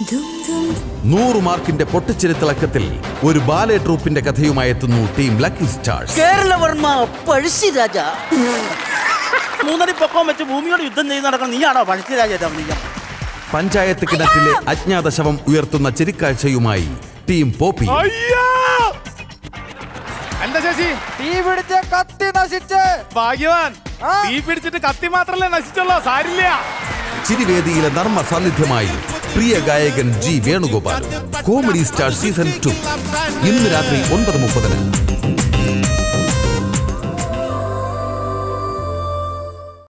നൂറ് മാർക്കിന്റെ പൊട്ടിച്ചിരിത്തിളക്കത്തിൽ ഒരു ബാലെ ട്രൂപ്പിന്റെ കഥയുമായി എത്തുന്നു team lucky stars Keralavarma Pazhassiraja മൂന്നടി പൊക്കം വെച്ച് ഭൂമിയോട് യുദ്ധം ചെയ്ത് നടക്കണം നീയാണോ പഴശ്ശിരാജ തവണ പഞ്ചായത്ത് കിണറ്റിലെ അജ്ഞാത ശവം ഉയർത്തുന്ന ചിരിക്കാഴ്ചയുമായി ടീം പോപ്പി അയ്യോ എന്താ ചേച്ചി തീ പിടിച്ച് കത്തി നശിച്ച് ഭാഗ്യവാൻ ആ. തീ പിടിച്ചിട്ട് കത്തി മാത്രല്ലേ നശിച്ചുള്ളൂ സാരില്ല ചിരിവേദിയിലെ നർമ്മ സാന്നിധ്യമായി പ്രിയ ഗായകൻ G Venugopal comedy star season two ഇന്ന് രാത്രി ഒൻപത് മുപ്പതിന്